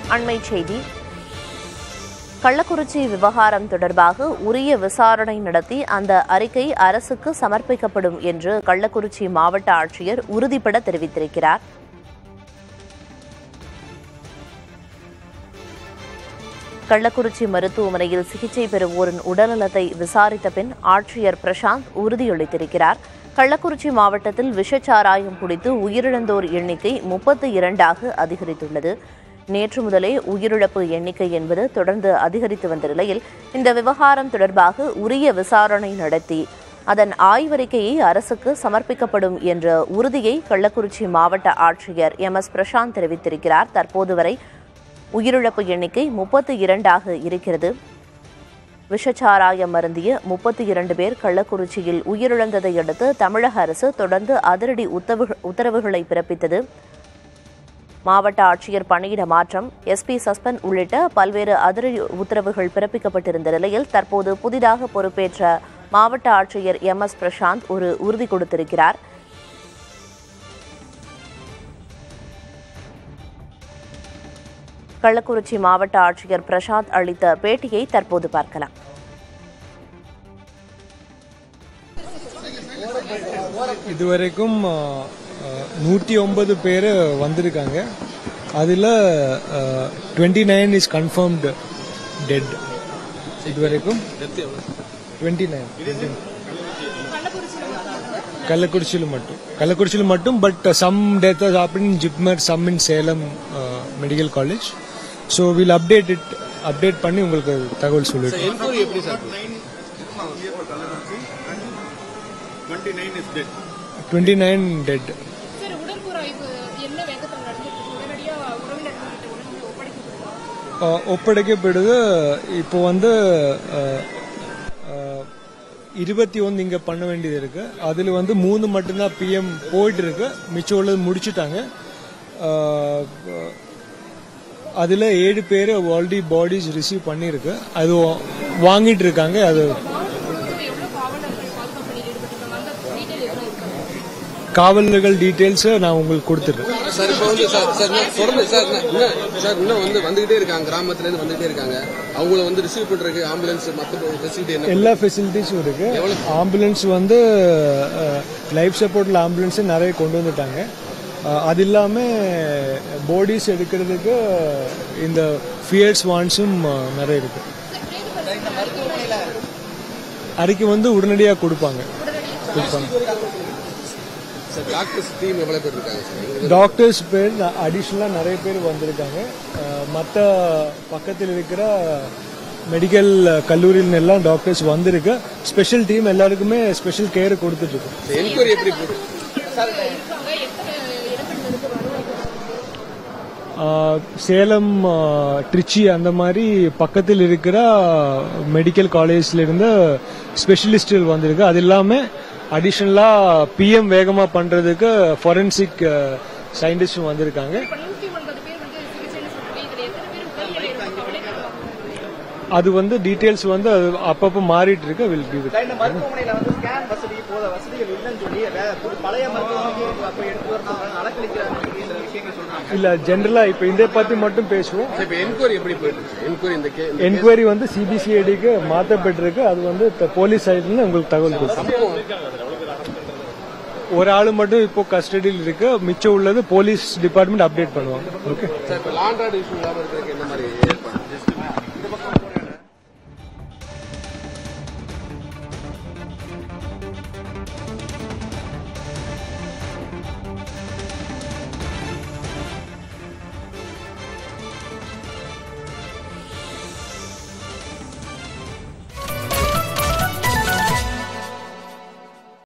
அண்மைச் செய்தி கள்ளக்குறிச்சி விவகாரம் தொடர்பாக உரிய விசாரணை நடத்தி அந்த அறிக்கை அரசுக்கு சமர்ப்பிக்கப்படும் என்று கள்ளக்குறிச்சி மாவட்ட ஆட்சியர் உறுதிபட தெரிவித்திருக்கிறார் கள்ளக்குறிச்சி மருத்துவமனையில் சிகிச்சை பெறுவோரின் உடல்நலத்தை விசாரித்த பின் ஆட்சியர் பிரசாந்த் உறுதியளித்திருக்கிறார் கள்ளக்குறிச்சி மாவட்டத்தில் விஷச்சாராயம் குடித்து உயிரிழந்தோர் எண்ணிக்கை முப்பத்து இரண்டாக அதிகரித்துள்ளது நேற்று முதலே உயிரிழப்பு எண்ணிக்கை என்பது தொடர்ந்து அதிகரித்து வந்த நிலையில் இந்த விவகாரம் தொடர்பாக உரிய விசாரணை நடத்தி அதன் ஆய்வறிக்கையை அரசுக்கு சமர்ப்பிக்கப்படும் என்ற உறுதியை கள்ளக்குறிச்சி மாவட்ட ஆட்சியர் எம் எஸ் பிரசாந்த் தெரிவித்திருக்கிறார் தற்போது வரை உயிரிழப்பு எண்ணிக்கை முப்பத்து இரண்டாக இருக்கிறது விஷச்சாராயம் மருந்திய முப்பத்தி இரண்டு பேர் கள்ளக்குறிச்சியில் உயிரிழந்ததை அடுத்து தமிழக அரசு தொடர்ந்து அதிரடி உத்தவு- உத்தரவுகளை பிறப்பித்தது மாவட்ட ஆட்சியர் பணியிட மாற்றம் எஸ்பி சஸ்பெண்ட் உள்ளிட்ட பல்வேறு அதிரடி உத்தரவுகள் பிறப்பிக்கப்பட்டிருந்த நிலையில் தற்போது புதிதாக பொறுப்பேற்ற மாவட்ட ஆட்சியர் எம் எஸ் பிரசாந்த் ஒரு உறுதி கொடுத்திருக்கிறார் கள்ளக்குறிச்சி மாவட்ட ஆட்சியர் பிரசாந்த் அளித்த பேட்டியை தற்போது பார்க்கலாம் இதுவரைக்கும் நூற்றி ஒன்பது பேர் வந்திருக்காங்க அதில் twenty nine is confirmed dead இதுவரைக்கும் டுவெண்ட்டி நைன் கள்ளக்குறிச்சியில் மட்டும் கள்ளக்குறிச்சியில் மட்டும் but some death happen in JIPMER some in Salem medical college so will update it update பண்ணி உங்களுக்கு தகவல் சொல்லிடுறோம் என்கொயரி எப்படி sir twenty nine dead sir உடற்கூறாய்வு என்ன வேகத்தில் நடந்துட்டு இருக்கு உடனடியா உறவினர்கள்கிட்ட உடனே ஒப்படைக்கப்படுதா அஹ் ஒப்படைக்கப்படுது இப்போ வந்து அஹ், அஹ், இருபத்தி ஒன்று இங்கே பண்ண வேண்டியது இருக்கு அதில் வந்து மூணு மட்டும்தான் பிஎம் போயிட்டு இருக்கு மிச்சம் உள்ளது முடிச்சுட்டாங்க அதில் ஏழு பேர் ஆல்ரெடி பாடிஸ் ரிசீவ் பண்ணியிருக்கு அது வா- வாங்கிட்டு இருக்காங்க அது எவ்வளவு காவலர்கள் பாதுகாப்பு பணியில் ஈடுபட்டிருக்காங்க அந்த டீட்டெயில் எவ்வளவு இருக்காங்க காவலர்கள் டீட்டெயில்ஸ் நான் உங்களுக்கு கொடுத்துட்றேன் சார் இப்போ வந்து சார் சார் இன்னும் தொடர்ந்து சார் இன்னும் இன்னும் சார் இன்னும் வந்து வந்துகிட்டே இருக்காங்க கிராமத்துல இருந்து வந்துகிட்டே இருக்காங்க அவங்கள வந்து ரிசீவ் பண்றதுக்கு ஆம்புலன்ஸ் மற்ற ஃபெசிலிட்டி என்ன எல்லா ஃபெசிலிட்டிஸும் இருக்கு ஆம்புலன்ஸ் வந்து லைஃப் சப்போர்ட்ல ஆம்புலன்ஸ் நிறைய கொண்டு வந்துட்டாங்க அஹ், அது இல்லாம பாடிஸ் எடுக்கிறதுக்கு இந்த ஃபியர்ஸ் வான்ஸும் நிறைய இருக்கு அறிக்கை வந்து உடனடியாக கொடுப்பாங்க கொடுப்பாங்க சார் டாக்டர்ஸ் டீம் எவ்வளவு பேர் இருக்காங்க சார் எங்க டாக்டர்ஸ் பேர் அடிஷ்னலாக நிறைய பேர் வந்திருக்காங்க மற்ற பக்கத்தில் இருக்கிற மெடிக்கல் கல்லூரியில் எல்லாம் டாக்டர்ஸ் வந்திருக்கு ஸ்பெஷல் டீம் எல்லாருக்குமே ஸ்பெஷல் கேர் கொடுத்துட்டு இருக்கு என்கொயரி எப்படி போகுது இருக்காங்க எத்தனை இடங்கள் இருக்கு வருவாங்க ஆஹ் சேலம் ஆஹ் திருச்சி அந்த மாதிரி பக்கத்தில் இருக்கிற மெடிக்கல் காலேஜ்ல இருந்து ஸ்பெஷலிஸ்ட்கள் வந்திருக்கு அது இல்லாம அடிஷனலா பிஎம் வேகமா பண்றதுக்கு ஃபொரென்சிக் சயின்டிஸ்டும் வந்திருக்காங்க இப்ப நூத்தி ஒன்பது பேர் வந்து சிகிச்சைன்னு சொல்றீங்க இதுல எத்தனை பேர் உடல்நிலை ரொம்ப கவலைக்கிடமாக அது வந்து டீடைல்ஸ் வந்து அது அப்பப்போ மாறிட்டு இருக்கு வில் கிவ் இந்த மருத்துவமனையில வந்து ஸ்கேன் வசதி போத வசதிகள் இல்லைன்னு சொல்லி வே- புது- பழைய மருத்துவமனைக்கு அப்ப எடுத்து வர சொல்றாங்க அலக்களிக்கிறாங்க சொல்லி சில விஷயங்கள் சொல்றாங்க இல்ல ஜென்ரலா இப்ப இதை பத்தி மட்டும் பேசுவோம் சார் இப்போ என்கொயரி எப்படி போயிட்டு இருக்கு என்கொயரி இந்த கே இந்த என்கொயரி வந்து சிபிசிஐடிக்கு மாற்றப்பட்டிருக்கு அது வந்து போலீஸ் சைட்ல உங்களுக்கு தகவல் கொடுக்கும் ஒரு ஆளு மட்டும் இப்போ கஸ்டடியில் இருக்கு மிச்சம் உள்ளது போலீஸ் டிபார்ட்மெண்ட் அப்டேட் பண்ணுவாங்க ஓகே சார் இப்போ லாண்ட் ஆர்டர் இஷ்யூ இல்லாமல் இருக்கிறதுக்கு என்ன மாதிரி ஏற்பாடு